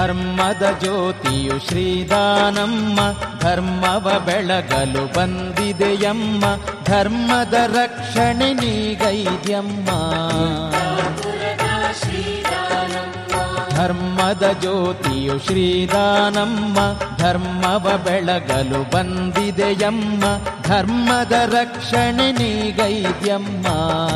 ಧರ್ಮದ ಜ್ಯೋತಿಯು ಶ್ರೀದಾನಮ್ಮ ಧರ್ಮವ ಬೆಳಗಲು ಬಂದಿದೆಯಮ್ಮ ಧರ್ಮದ ರಕ್ಷಣೆ ನೀಗೈದ್ಯಮ್ಮ ಧರ್ಮದ ಜ್ಯೋತಿಯು ಶ್ರೀದಾನಮ್ಮ ಧರ್ಮವ ಬೆಳಗಲು ಬಂದಿದೆಯಮ್ಮ ಧರ್ಮದ ರಕ್ಷಣೆ ನೀಗೈದ್ಯಮ್ಮ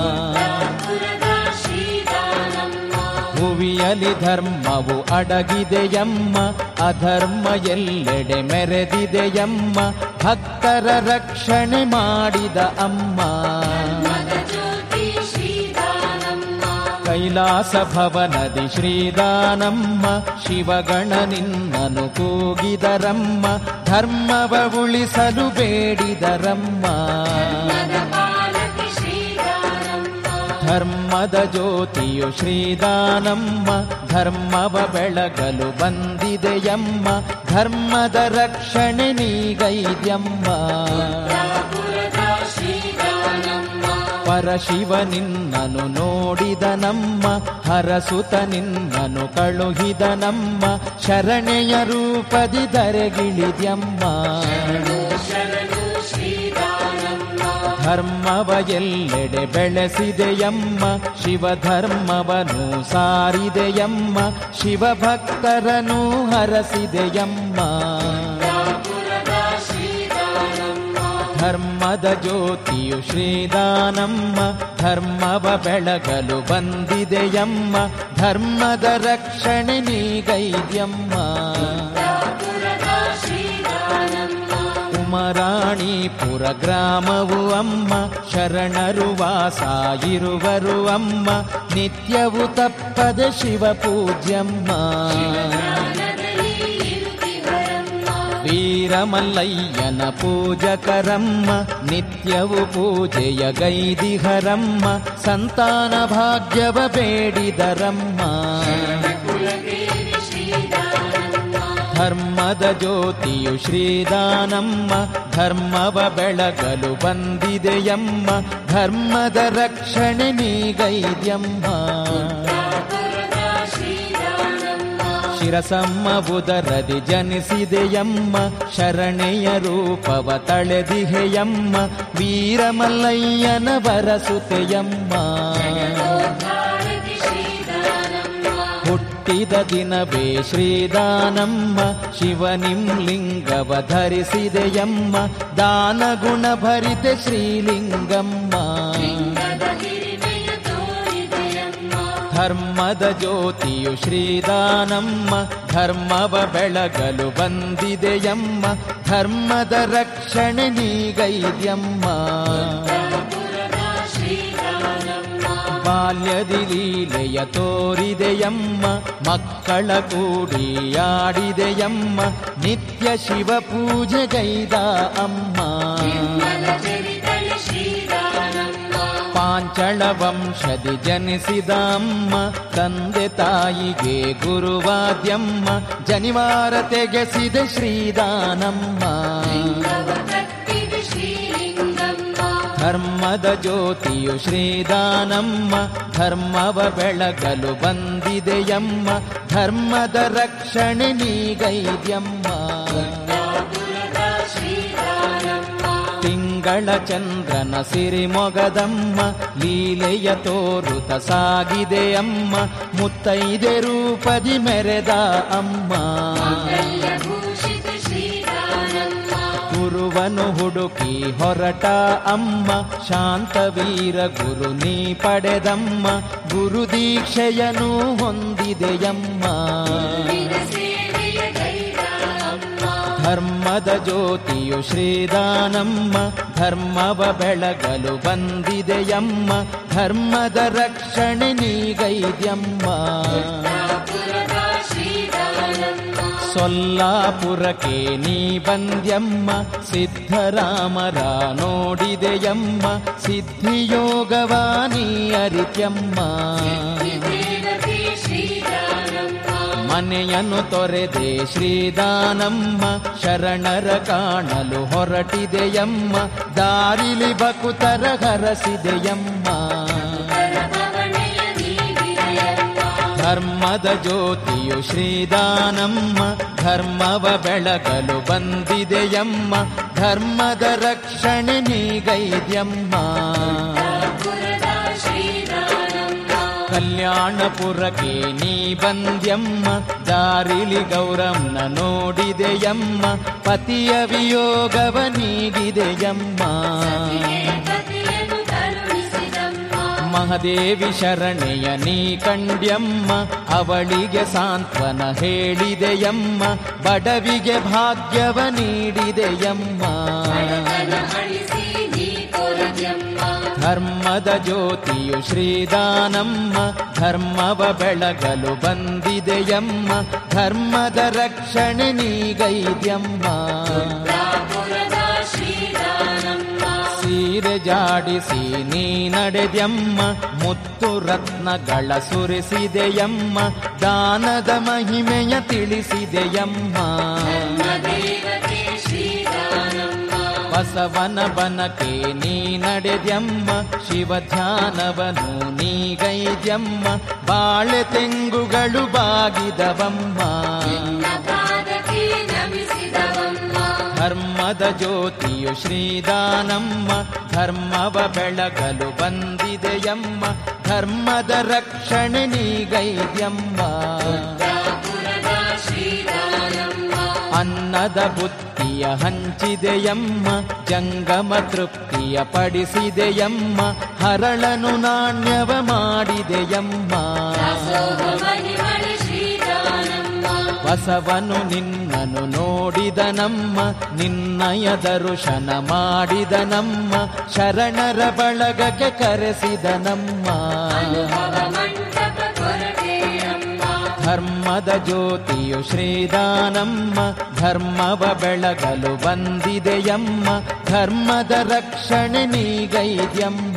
ಭುವಿಯಲಿ ಧರ್ಮವು ಅಡಗಿದೆಯಮ್ಮ ಅಧರ್ಮ ಎಲ್ಲೆಡೆ ಮೆರೆದಿದೆಯಮ್ಮ ಭಕ್ತರ ರಕ್ಷಣೆ ಮಾಡಿದ ಅಮ್ಮ ಕೈಲಾಸ ಭವನದಿ ಶ್ರೀದಾನಮ್ಮ ಶಿವಗಣ ನಿನ್ನನು ಕೂಗಿದರಮ್ಮ ಧರ್ಮವ ಉಳಿಸಲು ಬೇಡಿದರಮ್ಮ ಧರ್ಮದ ಜ್ಯೋತಿಯು ಶ್ರೀದಾನಮ್ಮ ಧರ್ಮವ ಬೆಳಗಲು ಬಂದಿದೆಯಮ್ಮ ಧರ್ಮದ ರಕ್ಷಣೆ ನೀಗೈದ್ಯಮ್ಮ ಪರಶಿವ ನಿನ್ನನು ನೋಡಿದ ನಮ್ಮ ಹರಸುತ ನಿನ್ನನು ಕಳುಹಿದ ನಮ್ಮ ಶರಣೆಯ ರೂಪದಿ ಧರೆಗಿಳಿದ್ಯಮ್ಮ ಧರ್ಮವ ಎಲ್ಲೆಡೆ ಬೆಳೆಸಿದೆಯಮ್ಮ ಶಿವ ಧರ್ಮವನು ಸಾರಿದೆಯಮ್ಮ ಶಿವ ಭಕ್ತರನು ಹರಸಿದೆಯಮ್ಮ ಧರ್ಮದ ಜ್ಯೋತಿಯು ಶ್ರೀದಾನಮ್ಮ ಧರ್ಮವ ಬೆಳಗಲು ಬಂದಿದೆಯಮ್ಮ ಧರ್ಮದ ರಕ್ಷಣೆ ನೀಗೈದ್ಯಮ್ಮ ಕುಮರಾಣಿಪುರ ಗ್ರಾಮವು ಅಮ್ಮ ಶರಣರು ವಾಸ ಇರುವರು ಅಮ್ಮ ನಿತ್ಯವು ತಪ್ಪದ ಶಿವ ಪೂಜ್ಯಮ್ಮ ವೀರಮಲ್ಲಯ್ಯನ ಪೂಜಕರಮ್ಮ ನಿತ್ಯವು ಪೂಜೆಯ ಗೈದಿಹರಮ್ಮ ಸಂತಾನ ಭಾಗ್ಯವ ಬೇಡಿದರಮ್ಮ ಧರ್ಮದ ಜ್ಯೋತಿಯು ಶ್ರೀದಾನಮ್ಮ ಧರ್ಮವ ಬೆಳಗಲು ಬಂದಿದೆಯಮ್ಮ ಧರ್ಮದ ರಕ್ಷಣೆ ನೀಗೈದ್ಯಮ್ಮ ಶಿರಸಮ್ಮ ಬುದರದಿ ಜನಿಸಿದೆಯಮ್ಮ ಶರಣೆಯ ರೂಪವ ತಳೆದಿಹೆಯಮ್ಮ ವೀರಮಲ್ಲಯ್ಯನ ಬರಸುತೆಯಮ್ಮ ಹುಟ್ಟಿದ ದಿನವೇ ಶ್ರೀದಾನಮ್ಮ ಶಿವನಿಂ ಲಿಂಗವ ಧರಿಸಿದೆಯಮ್ಮ ದಾನ ಗುಣ ಭರಿತೆ ಶ್ರೀಲಿಂಗಮ್ಮ ಧರ್ಮದ ಜ್ಯೋತಿಯು ಶ್ರೀದಾನಮ್ಮ ಧರ್ಮವ ಬೆಳಗಲು ಬಂದಿದೆಯಮ್ಮ ಧರ್ಮದ ರಕ್ಷಣೆ ನೀಗೈದ್ಯಮ್ಮ ಬಾಲ್ಯದಿ ಲೀಲೆಯ ತೋರಿದೆಯಮ್ಮ ಮಕ್ಕಳ ಕೂಡಿಯಾಡಿದೆಯಮ್ಮ ನಿತ್ಯ ಶಿವ ಪೂಜೆಗೈದ ಅಮ್ಮ ಪಾಂಚಳ ವಂಶದಿ ಜನಿಸಿದ ಅಮ್ಮ ತಂದೆ ತಾಯಿಗೆ ಗುರುವಾದ್ಯಮ್ಮ ಜನಿವಾರ ತೆಗೆಸಿದೆ ಶ್ರೀದಾನಮ್ಮ ಧರ್ಮದ ಜ್ಯೋತಿಯು ಶ್ರೀದಾನಮ್ಮ ಧರ್ಮವ ಬೆಳಗಲು ಬಂದಿದೆಯಮ್ಮ ಧರ್ಮದ ರಕ್ಷಣೆ ನೀಗೈದ್ಯಮ್ಮ ತಿಂಗಳ ಚಂದ್ರನ ಸಿರಿಮೊಗದಮ್ಮ ಲೀಲೆಯ ತೋರುತ ಸಾಗಿದೆ ಅಮ್ಮ ಮುತ್ತೈದೆ ರೂಪದಿ ಮೆರೆದ ಅಮ್ಮ ಗುರುವನು ಹುಡುಕಿ ಹೊರಟ ಅಮ್ಮ ಶಾಂತವೀರ ಗುರು ನೀ ಪಡೆದಮ್ಮ ಗುರು ದೀಕ್ಷೆಯನು ಹೊಂದಿದೆಯಮ್ಮ ಧರ್ಮದ ಜ್ಯೋತಿಯು ಶ್ರೀದಾನಮ್ಮ ಧರ್ಮವ ಬೆಳಗಲು ಬಂದಿದೆಯಮ್ಮ ಧರ್ಮದ ರಕ್ಷಣೆ ನೀಗೈದ್ಯಮ್ಮ ಸೊಲ್ಲಾಪುರಕ್ಕೆ ನೀ ಬಂದ್ಯಮ್ಮ ಸಿದ್ಧರಾಮರ ನೋಡಿದೆಯಮ್ಮ ಸಿದ್ಧಿಯೋಗವ ನೀ ಅರಿತ್ಯಮ್ಮ ಮನೆಯನ್ನು ತೊರೆದೆ ಶ್ರೀದಾನಮ್ಮ ಶರಣರ ಕಾಣಲು ಹೊರಟಿದೆಯಮ್ಮ ದಾರಿಲಿ ಬಕುತರ ಹರಸಿದೆಯಮ್ಮ ಧರ್ಮದ ಜ್ಯೋತಿಯು ಶ್ರೀದಾನಮ್ಮ ಧರ್ಮವ ಬೆಳಗಲು ಬಂದಿದೆಯಮ್ಮ ಧರ್ಮದ ರಕ್ಷಣೆ ನೀಗೈದ್ಯಮ್ಮ ಕಲ್ಯಾಣಪುರಕ್ಕೆ ನೀ ಬಂದ್ಯಮ್ಮ ದಾರಿಲಿ ಗೌರಮ್ನ ನೋಡಿದೆಯಮ್ಮ ಪತಿಯ ವಿಯೋಗವ ನೀಗಿದೆಯಮ್ಮ ಮಹದೇವಿ ಶರಣೆಯ ನೀ ಕಂಡ್ಯಮ್ಮ ಅವಳಿಗೆ ಸಾಂತ್ವನ ಹೇಳಿದೆಯಮ್ಮ ಬಡವಿಗೆ ಭಾಗ್ಯವ ನೀಡಿದೆಯಮ್ಮ ಧರ್ಮದ ಜ್ಯೋತಿಯು ಶ್ರೀದಾನಮ್ಮ ಧರ್ಮವ ಬೆಳಗಲು ಬಂದಿದೆಯಮ್ಮ ಧರ್ಮದ ರಕ್ಷಣೆ ನೀಗೈದ್ಯಮ್ಮ ಸೀರೆ ಜಾಡಿಸಿ ನೀ ನಡೆದ್ಯಮ್ಮ ಮುತ್ತು ರತ್ನಗಳ ಸುರಿಸಿದೆಯಮ್ಮ ದಾನದ ಮಹಿಮೆಯ ತಿಳಿಸಿದೆಯಮ್ಮ ಬಸವನ ಬನಕೆ ನೀ ನಡೆದ್ಯಮ್ಮ ಶಿವ ಧ್ಯಾನವನು ನೀಗೈದ್ಯಮ್ಮ ಬಾಳೆ ತೆಂಗುಗಳು ಬಾಗಿದವಮ್ಮ ಧರ್ಮದ ಜ್ಯೋತಿಯು ಶ್ರೀದಾನಮ್ಮ ಧರ್ಮವ ಬೆಳಗಲು ಬಂದಿದೆಯಮ್ಮ ಧರ್ಮದ ರಕ್ಷಣೆ ನೀಗೈದ್ಯಮ್ಮ ಅನ್ನದ ಬುತ್ತಿಯ ಹಂಚಿದೆಯಮ್ಮ ಜಂಗಮ ತೃಪ್ತಿಯ ಪಡಿಸಿದೆಯಮ್ಮ ಹರಳನು ನಾಣ್ಯವ ಮಾಡಿದೆಯಮ್ಮ ಬಸವನು ನಿನ್ನನು ನೋಡಿದನಮ್ಮ ನಿನ್ನಯ ದರುಶನ ಮಾಡಿದನಮ್ಮ ಶರಣರ ಬಳಗಕ್ಕೆ ಕರೆಸಿದನಮ್ಮ ಧರ್ಮದ ಜ್ಯೋತಿಯು ಶ್ರೀದಾನಮ್ಮ ಧರ್ಮವ ಬೆಳಗಲು ಬಂದಿದೆಯಮ್ಮ ಧರ್ಮದ ರಕ್ಷಣೆ ನೀಗೈದ್ಯಮ್ಮ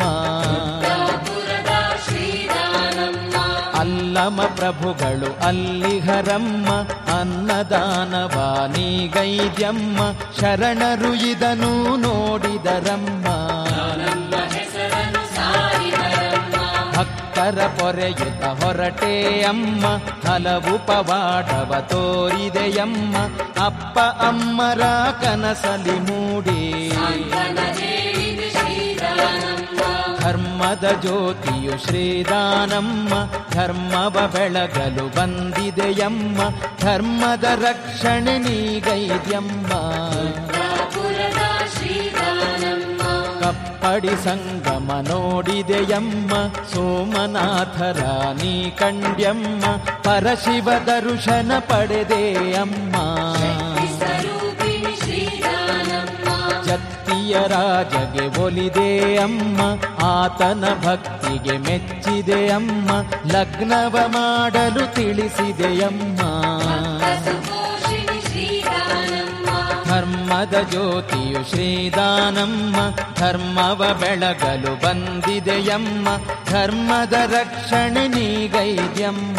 ಅಲ್ಲಮ ಪ್ರಭುಗಳು ಅಲ್ಲಿಹರಮ್ಮ ಅನ್ನದಾನವ ನೀಗೈದ್ಯಮ್ಮ ಶರಣರು ಇದನ್ನು ನೋಡಿದರಮ್ಮ ಭಕ್ತರ ಪೊರೆಯುತ ಹೊರಟೆ ಅಮ್ಮ ಹಲವು ಪವಾಡವ ತೋರಿದೆಯಮ್ಮ ಅಪ್ಪ ಅಮ್ಮರ ಕನಸಲಿ ಮೂಡಿ ಧರ್ಮದ ಜ್ಯೋತಿಯು ಶ್ರೀದಾನಮ್ಮ ಧರ್ಮವ ಬೆಳಗಲು ಬಂದಿದೆಯಮ್ಮ ಧರ್ಮದ ರಕ್ಷಣೆ ನೀಗೈದ್ಯಮ್ಮ ಕಪ್ಪಡಿ ಸಂಗಮ ನೋಡಿದೆಯಮ್ಮ ಸೋಮನಾಥರ ನೀ ಕಂಡ್ಯಮ್ಮ ಪರಶಿವ ದರುಶನ ಪಡೆದೆ ಅಮ್ಮ ಜತ್ತಿಯ ರಾಜಗೆ ಒಲಿದೆ ಅಮ್ಮ ಆತನ ಭಕ್ತಿಗೆ ಮೆಚ್ಚಿದೆ ಅಮ್ಮ ಲಗ್ನವ ಮಾಡಲು ತಿಳಿಸಿದೆಯಮ್ಮ ಧರ್ಮದ ಜ್ಯೋತಿಯು ಶ್ರೀದಾನಮ್ಮ ಧರ್ಮವ ಬೆಳಗಲು ಬಂದಿದೆಯಮ್ಮ ಧರ್ಮದ ರಕ್ಷಣೆ ನೀಗೈದ್ಯಮ್ಮ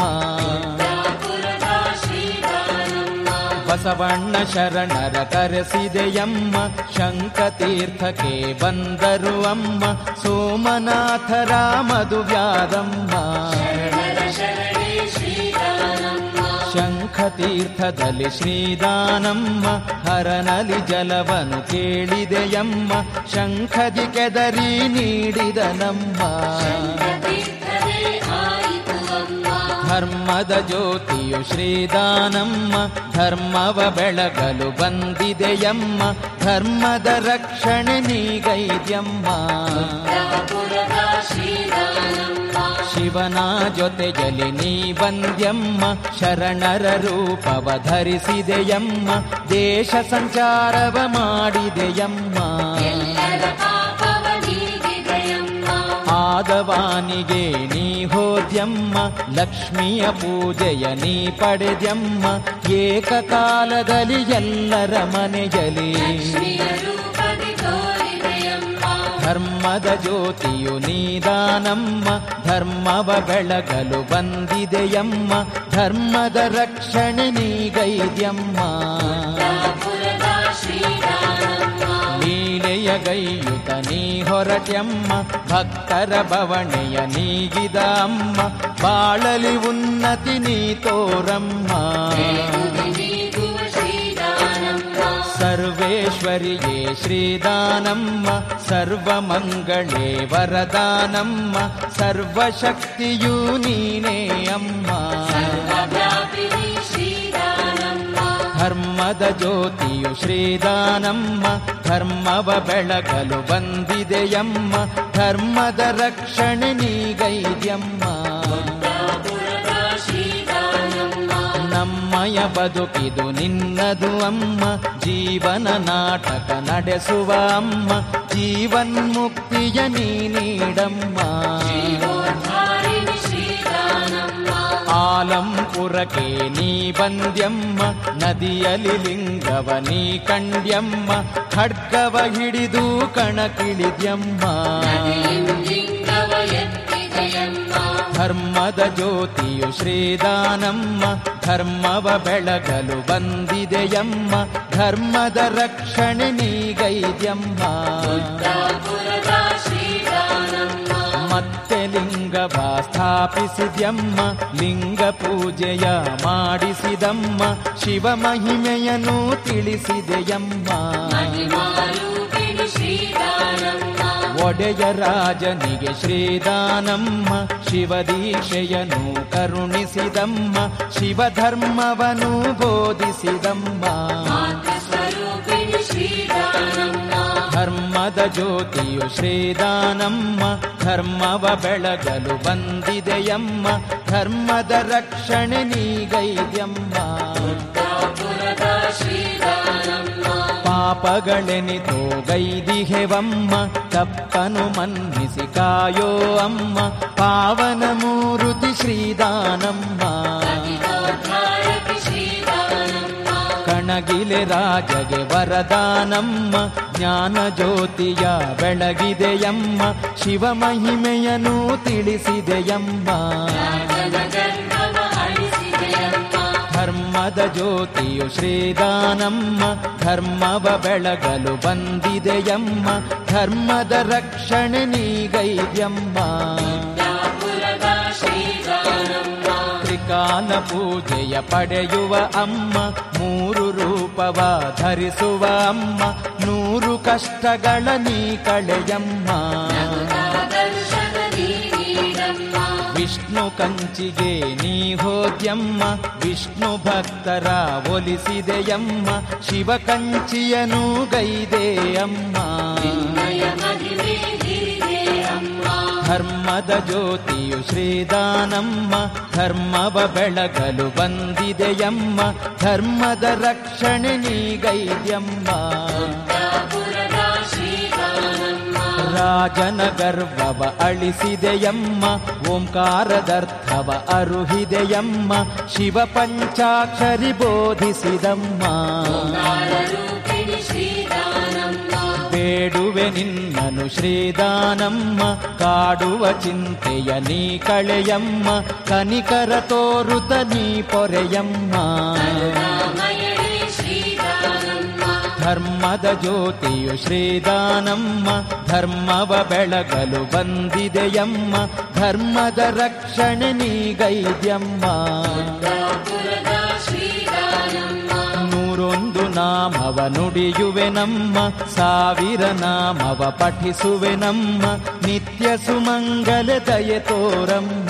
ಬಸವಣ್ಣ ಶರಣರ ಕರೆಸಿದೆಯಮ್ಮ ಶಂಖತೀರ್ಥಕ್ಕೆ ಬಂದರು ಅಮ್ಮ ಸೋಮನಾಥರ ಮಧುವ್ಯಾದಮ್ಮ ಶಂಖತೀರ್ಥದಲ್ಲಿ ಶ್ರೀದಾನಮ್ಮ ಹರನಲಿ ಜಲವನು ಕೇಳಿದೆಯಮ್ಮ ಶಂಖದಿ ಕೆದರಿ ನೀಡಿದನಮ್ಮ ಧರ್ಮದ ಜ್ಯೋತಿಯು ಶ್ರೀದಾನಮ್ಮ ಧರ್ಮವ ಬೆಳಗಲು ಬಂದಿದೆಯಮ್ಮ ಧರ್ಮದ ರಕ್ಷಣೆ ನೀಗೈದ್ಯಮ್ಮ ಶಿವನ ಜೊತೆಯಲ್ಲಿ ನೀ ಬಂದ್ಯಮ್ಮ ಶರಣರ ರೂಪವ ಧರಿಸಿದೆಯಮ್ಮ ದೇಶ ಸಂಚಾರವ ಮಾಡಿದೆಯಮ್ಮ ಆದವಾನಿಗೆ ನೀ ಹೋದ್ಯಮ್ಮ ಲಕ್ಷ್ಮಿಯ ಪೂಜೆಯ ನೀ ಪಡೆದ್ಯಮ್ಮ ಏಕಕಾಲದಲ್ಲಿ ಎಲ್ಲರ ಮನೆಯಲ್ಲಿ ಧರ್ಮದ ಜ್ಯೋತಿಯು ನೀದಾನಮ್ಮ ಧರ್ಮವ ಬೆಳಗಲು ಬಂದಿದೆಯಮ್ಮ ಧರ್ಮದ ರಕ್ಷಣೆ ನೀಗೈದ್ಯಮ್ಮ ಲೀಲೆಯ ಭಕ್ತಿಯಗೈಯುತ ನೀ ಹೊರಟ್ಯಮ್ಮ ಭಕ್ತರ ಬವಣೆಯ ನೀಗಿದ ಅಮ್ಮ ಬಾಳಲಿ ಉನ್ನತಿ ನೀ ತೋರಮ್ಮ ನೀಗುವ ಶ್ರೀದಾನಮ್ಮ ಸರ್ವೇಶ್ವರಿಯೇ ಶ್ರೀದಾನಮ್ಮ ಸರ್ವಮಂಗಳೇ ವರದಾನಮ್ಮ ಸರ್ವಶಕ್ತಿಯೂ ನೀನೇ ಅಮ್ಮ ಸರ್ವವ್ಯಾಪಿನಿ ಶ್ರೀದಾನಮ್ಮ ಧರ್ಮದ ಜ್ಯೋತಿಯು ಶ್ರೀದಾನಮ್ಮ ಧರ್ಮವ ಬೆಳಗಲು ಬಂದಿದೆಯಮ್ಮ ಧರ್ಮದ ರಕ್ಷಣೆ ನೀಗೈದ್ಯಮ್ಮ ಪುರದ ಶ್ರೀದಾನಮ್ಮ ನಮ್ಮಯ ಬದುಕಿದು ನಿನ್ನದು ಅಮ್ಮ ಜೀವನ ನಾಟಕ ನಡೆಸುವ ಅಮ್ಮ ಜೀವನ್ಮುಕ್ತಿಯ ನೀ ನೀಡಮ್ಮ ಜೀವೋದ್ಧಾರಿಣಿ ಶ್ರೀದಾನಮ್ಮ ಆಲಂಪುರಕ್ಕೆ ನೀ ಬಂದ್ಯಮ್ಮ ನದಿಯಲಿ ಲಿಂಗವ ನೀ ಕಂಡ್ಯಮ್ಮ ಖಡ್ಗವ ಹಿಡಿದು ಕಣಕಿಳಿದ್ಯಮ್ಮ ಲಿಂಗವ ಎತ್ತಿದೆಯಮ್ಮ ಧರ್ಮದ ಜ್ಯೋತಿಯು ಶ್ರೀದಾನಮ್ಮ ಧರ್ಮವ ಬೆಳಗಲು ಬಂದಿದೆಯಮ್ಮ ಧರ್ಮದ ರಕ್ಷಣೆ ನೀಗೈದ್ಯಮ್ಮ ಪುರದ ಶ್ರೀದಾನಮ್ಮ ಮತ್ತೆ ಲಿಂಗವ ಸ್ಥಾಪಿಸಿದ್ಯಮ್ಮ ಲಿಂಗ ಪೂಜೆಯ ಮಾಡಿಸಿದಮ್ಮ ಶಿವ ಮಹಿಮೆಯನ್ನು ತಿಳಿಸಿದೆಯಮ್ಮ ಮಹಿಮಾರೂಪಿಣಿ ಶ್ರೀದಾನಮ್ಮ ಒಡೆಯ ರಾಜನಿಗೆ ಶ್ರೀದಾನಮ್ಮ ಶಿವದೀಕ್ಷೆಯನು ಕರುಣಿಸಿದಮ್ಮ ಶಿವಧರ್ಮವನು ಬೋಧಿಸಿದಮ್ಮ ಮಾತೃ ಸ್ವರೂಪಿಣಿ ಶ್ರೀದಾನಮ್ಮ ಧರ್ಮದ ಜ್ಯೋತಿಯು ಶ್ರೀದಾನಮ್ಮ ಧರ್ಮವ ಬೆಳಗಲು ಬಂದಿದೆಯಮ್ಮ ಧರ್ಮದ ರಕ್ಷಣೆ ನೀಗೈದ್ಯಮ್ಮ ಪುರದ ಶ್ರೀದಾನಮ್ಮ ಪಾಪಗಳೆನಿತೋ ಗೈದಿಹೆವಮ್ಮ ತಪ್ಪನು ಮನ್ನಿಸಿ ಕಾಯೋ ಅಮ್ಮ ಪಾವನ ಮೂರುತಿ ಶ್ರೀದಾನಮ್ಮ ಧಾರಕಿ ಶ್ರೀದಾನಮ್ಮ ಕಣಗಿಲೆ ರಾಜಗೆ ವರದಾನಮ್ಮ ಜ್ಞಾನ ಜ್ಯೋತಿಯ ಬೆಳಗಿದೆಯಮ್ಮ ಶಿವ ಮಹಿಮೆಯನ್ನು ತಿಳಿಸಿದೆಯಮ್ಮ ರಾಜನ ಗರ್ಭವ ಅಳಿಸಿದೆಯಮ್ಮ ಧರ್ಮದ ಜ್ಯೋತಿಯು ಶ್ರೀದಾನಮ್ಮ ಧರ್ಮವ ಬೆಳಗಲು ಬಂದಿದೆಯಮ್ಮ ಧರ್ಮದ ರಕ್ಷಣೆ ನೀಗೈದ್ಯಮ್ಮ ಪುರದ ಶ್ರೀದಾನಮ್ಮ ತ್ರಿಕಾಲ ಪೂಜೆಯ ಪಡೆಯುವ ಅಮ್ಮ ಮೂರು ರೂಪವ ಧರಿಸುವ ಅಮ್ಮ ನೂರು ಕಷ್ಟಗಳ ನೀ ಕಳೆಯಮ್ಮ ದರ್ಶನ ನೀಡಮ್ಮ ವಿಷ್ಣು ಕಂಚಿಗೆ ನೀ ಹೋದ್ಯಮ್ಮ ವಿಷ್ಣು ಭಕ್ತರ ಒಲಿಸಿದೆಯಮ್ಮ ಶಿವ ಕಂಚಿಯನು ಗೈದೆ ಅಮ್ಮ ಮಯ ಮಹಿಮೆ ಹಿರಿದೆ ಅಮ್ಮ ಧರ್ಮದ ಜ್ಯೋತಿಯು ಶ್ರೀದಾನಮ್ಮ ಧರ್ಮವ ಬೆಳಗಲು ಬಂದಿದೆಯಮ್ಮ ಧರ್ಮದ ರಕ್ಷಣೆ ನೀಗೈದ್ಯಮ್ಮ ಪುರದ ಶ್ರೀದಾನಮ್ಮ ರಾಜನ ಗರ್ವವ ಅಳಿಸಿದೆಯಮ್ಮ ಓಂಕಾರದರ್ಥವ ಅರುಹಿದೆಯಮ್ಮ ಶಿವ ಪಂಚಾಕ್ಷರಿ ಬೋಧಿಸಿದಮ್ಮ ರೂಪಿಣಿ ಶ್ರೀದಾನಮ್ಮ ಬೇಡುವೆ ನಿನ್ನನು ಶ್ರೀದಾನಮ್ಮ ಕಾಡುವ ಚಿಂತೆಯ ನೀ ಕಳೆಯಮ್ಮ ಕನಿಕರ ತೋರುತ ನೀ ಪೊರೆಯಮ್ಮ ರಾಮಯಣಿ ಶ್ರೀದಾನಮ್ಮ ಧರ್ಮದ ಜ್ಯೋತಿಯು ಶ್ರೀದಾನಮ್ಮ ಧರ್ಮವ ಬೆಳಗಲು ಬಂದಿದೆಯಮ್ಮ ಧರ್ಮದ ರಕ್ಷಣೆ ನೀಗೈದ್ಯಮ್ಮ ಪುರದ ಶ್ರೀದಾನಮ್ಮ ನೂರೊಂದು ನಾಮವ ನುಡಿಯುವೆ ನಮ್ಮ ಸಾವಿರ ನಾಮವ ಪಠಿಸುವೆ ನಮ್ಮ ನಿತ್ಯ ಸುಮಂಗಲ ದಯೆ ತೋರಮ್ಮ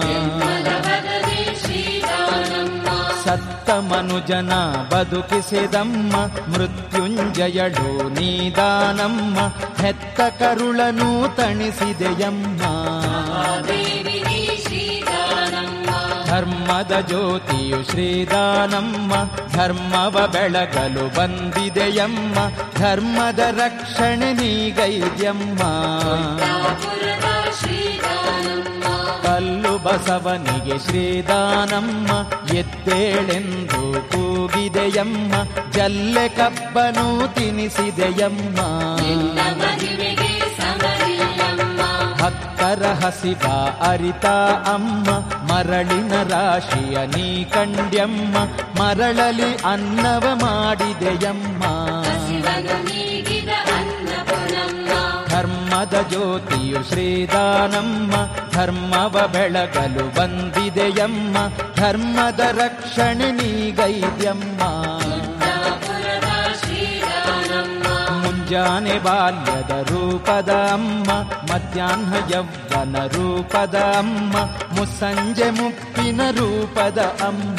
ಮಲವದನೆ ಶ್ರೀದಾನಮ್ಮ ಸತ್ತ ಮನುಜನ ಬದುಕಿಸಿದಮ್ಮ ಮೃತ್ಯುಂಜಯಳು ನೀದಾನಮ್ಮ ಹೆತ್ತ ಕರುಳನು ತಣಿಸಿದೆಯಮ್ಮ ದೇವಿ ನೀ ಶ್ರೀದಾನಮ್ಮ ಧರ್ಮದ ಜ್ಯೋತಿಯು ಶ್ರೀದಾನಮ್ಮ ಧರ್ಮವ ಬೆಳಗಲು ಬಂದಿದೆಯಮ್ಮ ಧರ್ಮದ ರಕ್ಷಣೆ ನೀಗೈದ್ಯಮ್ಮ ಪುರದ ಶ್ರೀದಾನಮ್ಮ ಕಲ್ಲು ಬಸವನಿಗೆ ಶ್ರೀದಾನಮ್ಮ ಎದ್ದೇಳೆಂದು ಕೂಗಿದೆಯಮ್ಮ ಜಲ್ಲೆ ಕಬ್ಬನು ತಿನಿಸಿದೆಯಮ್ಮ ನಿನ್ನ ಮಹಿಮೆಗೆ ಸಮರಿಲ್ಲಮ್ಮ ಭಕ್ತರ ಹಸಿವ ಅರಿತ ಅಮ್ಮ ಮರಳಿನ ರಾಶಿಯ ನೀ ಕಂಡ್ಯಮ್ಮ ಮರಳಲಿ ಅನ್ನವ ಮಾಡಿದೆಯಮ್ಮ ಹಸಿವನು ನೀಗಿದ ಅನ್ನಪುರ ಧರ್ಮದ ಜ್ಯೋತಿಯು ಶ್ರೀದಾನಮ್ಮ ಧರ್ಮವ ಬೆಳಗಲು ಬಂದಿದೆಯಮ್ಮ ಧರ್ಮದ ರಕ್ಷಣೆ ನೀಗೈದ್ಯಮ್ಮ ಪುರದ ಶ್ರೀದಾನಮ್ಮ ಮುಂಜಾನೆ ಬಾಲ್ಯದ ರೂಪದ ಅಮ್ಮ ಮಧ್ಯಾಹ್ನ ಯವ್ವನ ರೂಪದ ಅಮ್ಮ ಮುಸ್ಸಂಜೆ ಮುಪ್ಪಿನ ರೂಪದ ಅಮ್ಮ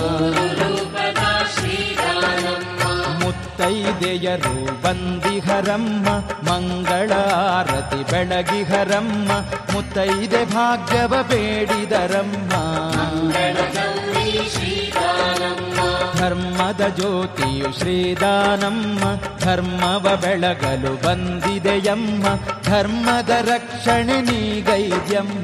ರೂಪದ ಶ್ರೀದಾನಮ್ಮ ಮುತ್ತೈದೆಯರು ಬಂದಿಹರಮ್ಮ ಮಂಗಳ ಆರತಿ ಬೆಳಗಿಹರಮ್ಮ ಮುತ್ತೈದೆ ಭಾಗ್ಯವ ಬೇಡಿದರಮ್ಮ ಗೌರಿ ಶ್ರೀದಾನಮ್ಮ ಧರ್ಮದ ಜ್ಯೋತಿಯು ಶ್ರೀದಾನಮ್ಮ ಧರ್ಮವ ಬೆಳಗಲು ಬಂದಿದೆಯಮ್ಮ ಧರ್ಮದ ರಕ್ಷಣೆ ನೀಗೈದ್ಯಮ್ಮ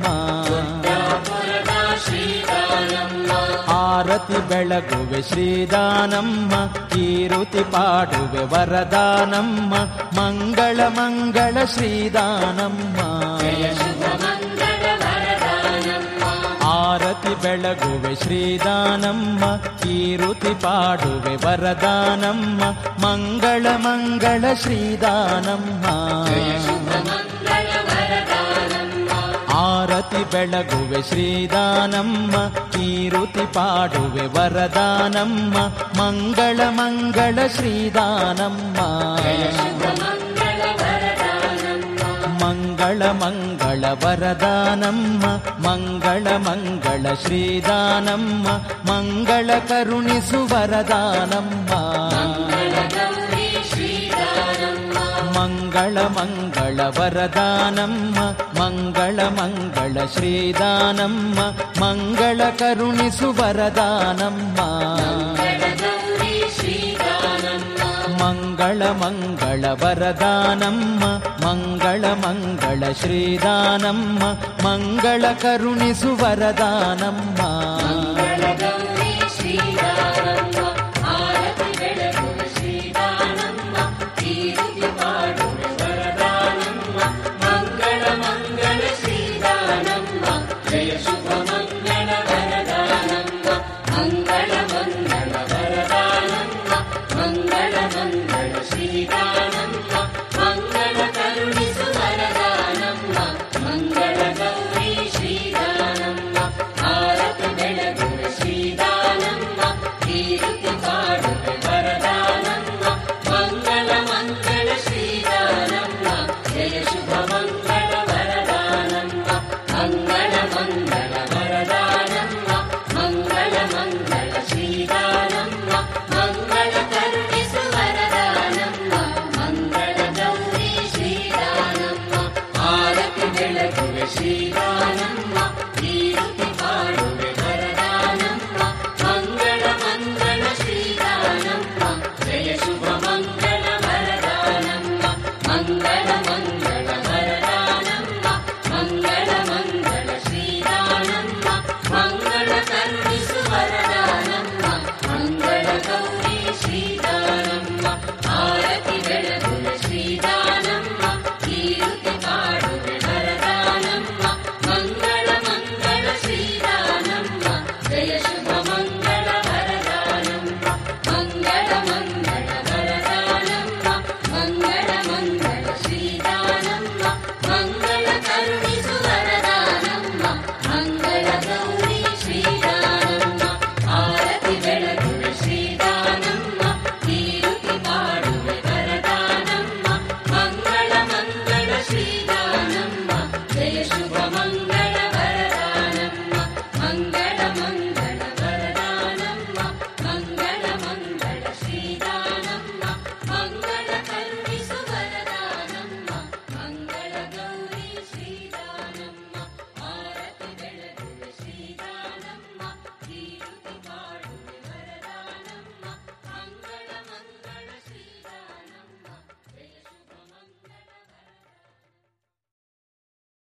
ಪುರದ ಶ್ರೀದಾನಮ್ಮ ಆರತಿ ಬೆಳಗುವೆ ಶ್ರೀದಾನಮ್ಮ ಕೀರುತಿ ಪಾಡುವೆ ವರದಾನಮ್ಮ ಮಂಗಳ ಮಂಗಳ ಶ್ರೀದಾನಮ್ಮ ಶುಭ ಮಂಗಳ ವರದಾನಮ್ಮ ಆರತಿ ಬೆಳಗುವೆ ಶ್ರೀದಾನಮ್ಮ ಕೀರುತಿ ಪಾಡುವೆ ವರದಾನಮ್ಮ ಮಂಗಳ ಮಂಗಳ ಶ್ರೀದಾನಮ್ಮ ಶುಭ ಮಂಗಳ ವರದಾನಮ್ಮ ಆರತಿ ಬೆಳಗುವೆ ಶ್ರೀದಾನಮ್ಮ ಕೀರುತಿ ಪಾಡುವೆ ವರದಾನಮ್ಮ ಮಂಗಳ ಮಂಗಳ ಶ್ರೀದಾನಮ್ಮ ಶುಭ ಮಂಗಳ ವರದಾನಮ್ಮ ಮಂಗಳ ಮಂಗಳ ವರದಾನಮ್ಮ ಮಂಗಳ ಮಂಗಳ ಶ್ರೀದಾನಮ್ಮ ಮಂಗಳ ಕರುಣಿಸು ವರದಾನಮ್ಮ ಗೌರಿ ಶ್ರೀದಾನಮ್ಮ ಮಂಗಳ ಮಂಗಳ ವರದಾನಮ್ಮ ಮಂಗಳ ಮಂಗಳ ಶ್ರೀದಾನಮ್ಮ ಮಂಗಳ ಕರುಣಿಸು ವರದಾನಮ್ಮ ಗೌರಿ ಶ್ರೀದಾನಮ್ಮ ಮಂಗಳ ಮಂಗಳ ವರದಾನಮ್ಮ ಮಂಗಳ ಮಂಗಳ ಶ್ರೀದಾನಮ್ಮ ಮಂಗಳ ಕರುಣಿಸು ವರದಾನಮ್ಮ